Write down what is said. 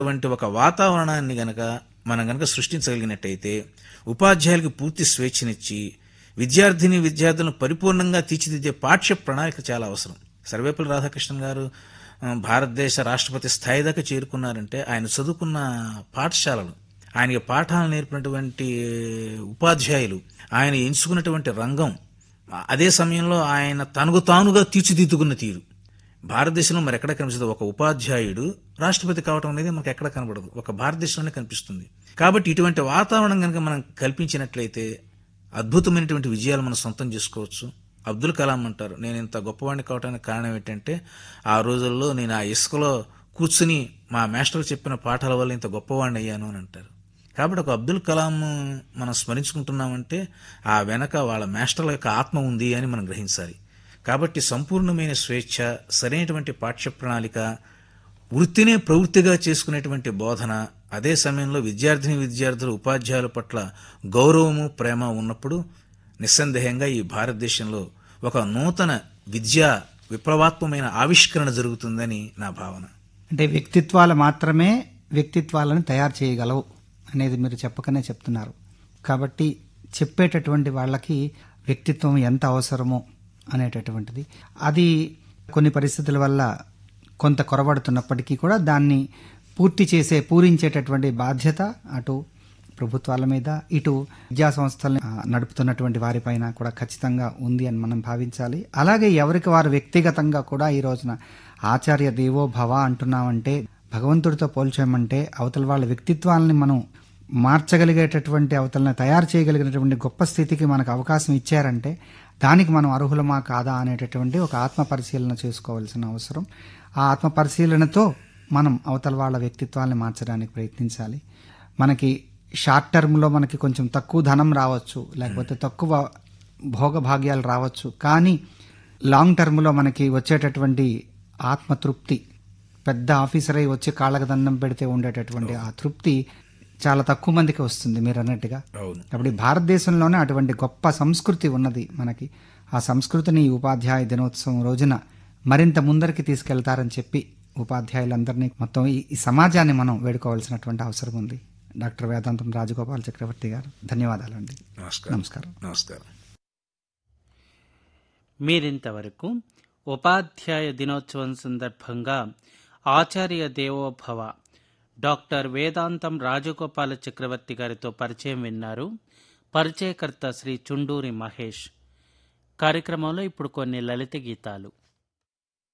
వంటి ఒక వాతావరణాన్ని గనక మనం గనక సృష్టించగలిగినట్టయితే ఉపాధ్యాయులకు పూర్తి స్వేచ్ఛనిచ్చి విద్యార్థిని విద్యార్థులను పరిపూర్ణంగా తీర్చిదిద్దే పాఠ్య ప్రణాళిక చాలా అవసరం సర్వేపల్లి రాధాకృష్ణన్ గారు ఆ, భారతదేశ రాష్ట్రపతి స్థాయి దాకా చేరుకున్నారంటే ఆయన చదువుకున్న పాఠశాలలు ఆయనకి పాఠాలు నేర్పినటువంటి ఉపాధ్యాయులు ఆయన ఎంచుకున్నటువంటి రంగం అదే సమయంలో ఆయన తనకు తానుగా తీర్చిదిద్దుకున్న తీరు భారతదేశంలో మరి ఎక్కడ కనిపిస్తుంది ఒక ఉపాధ్యాయుడు రాష్ట్రపతి కావటం అనేది మనకు ఎక్కడ కనబడదు ఒక భారతదేశంలోనే కనిపిస్తుంది కాబట్టి ఇటువంటి వాతావరణం కనుక మనం కల్పించినట్లయితే అద్భుతమైనటువంటి విజయాలు మనం సొంతం చేసుకోవచ్చు అబ్దుల్ కలాం అంటారు నేను ఇంత గొప్పవాడిని కావడానికి కారణం ఏంటంటే ఆ రోజుల్లో నేను ఆ ఇసుకలో కూర్చుని మా మాస్టర్ చెప్పిన పాఠాల వల్ల ఇంత గొప్పవాడిని అయ్యాను అని అంటారు కాబట్టి ఒక అబ్దుల్ కలాం మనం స్మరించుకుంటున్నామంటే ఆ వెనక వాళ్ళ మాస్టర్ల యొక్క ఆత్మ ఉంది అని మనం గ్రహించాలి కాబట్టి సంపూర్ణమైన స్వేచ్ఛ సరైనటువంటి పాఠ్య ప్రణాళిక వృత్తినే ప్రవృత్తిగా చేసుకునేటువంటి బోధన అదే సమయంలో విద్యార్థిని విద్యార్థులు ఉపాధ్యాయుల పట్ల గౌరవము ప్రేమ ఉన్నప్పుడు నిస్సందేహంగా ఈ భారతదేశంలో ఒక నూతన విద్యా విప్లవాత్మకమైన ఆవిష్కరణ జరుగుతుందని నా భావన అంటే వ్యక్తిత్వాలు మాత్రమే వ్యక్తిత్వాలను తయారు చేయగలవు అనేది మీరు చెప్పకనే చెప్తున్నారు కాబట్టి చెప్పేటటువంటి వాళ్ళకి వ్యక్తిత్వం ఎంత అవసరమో అనేటటువంటిది అది కొన్ని పరిస్థితుల వల్ల కొంత కొరబడుతున్నప్పటికీ కూడా దాన్ని పూర్తి చేసే పూరించేటటువంటి బాధ్యత అటు ప్రభుత్వాల మీద ఇటు విద్యా సంస్థల్ని ఆ, నడుపుతున్నటువంటి వారిపైన కూడా ఖచ్చితంగా ఉంది అని మనం భావించాలి అలాగే ఎవరికి వారు వ్యక్తిగతంగా కూడా ఈ రోజున ఆచార్య దేవో భవ అంటున్నామంటే భగవంతుడితో పోల్చామంటే అవతల వాళ్ళ వ్యక్తిత్వాలని మనం మార్చగలిగేటటువంటి అవతలని తయారు చేయగలిగినటువంటి గొప్ప స్థితికి మనకు అవకాశం ఇచ్చారంటే దానికి మనం అర్హులమా కాదా అనేటటువంటి ఒక ఆత్మ పరిశీలన చేసుకోవాల్సిన అవసరం ఆ ఆత్మ పరిశీలనతో మనం అవతల వాళ్ళ వ్యక్తిత్వాన్ని మార్చడానికి ప్రయత్నించాలి మనకి షార్ట్ టర్మ్లో మనకి కొంచెం తక్కువ ధనం రావచ్చు లేకపోతే తక్కువ భోగభాగ్యాలు రావచ్చు కానీ లాంగ్ టర్మ్లో మనకి వచ్చేటటువంటి ఆత్మతృప్తి పెద్ద ఆఫీసర్ అయి వచ్చి కాళ్ళకు దండం పెడితే ఉండేటటువంటి ఆ తృప్తి చాలా తక్కువ మందికి వస్తుంది మీరు అన్నట్టుగా అవును కాబట్టి భారతదేశంలోనే అటువంటి గొప్ప సంస్కృతి ఉన్నది మనకి ఆ సంస్కృతిని ఈ ఉపాధ్యాయ దినోత్సవం రోజున మరింత ముందరికి తీసుకెళ్తారని చెప్పి ఉపాధ్యాయులందరినీ మొత్తం ఈ ఈ సమాజాన్ని మనం వేడుకోవాల్సినటువంటి అవసరం ఉంది డాక్టర్ వేదాంతం రాజగోపాల్ చక్రవర్తి గారు ధన్యవాదాలండి నమస్కారం నమస్కారం నమస్కారం మీరింతవరకు ఉపాధ్యాయ దినోత్సవం సందర్భంగా ఆచార్య దేవోభవ డాక్టర్ వేదాంతం రాజగోపాల చక్రవర్తి గారితో పరిచయం విన్నారు పరిచయకర్త శ్రీ చుండూరి మహేష్ కార్యక్రమంలో ఇప్పుడు కొన్ని లలిత గీతాలు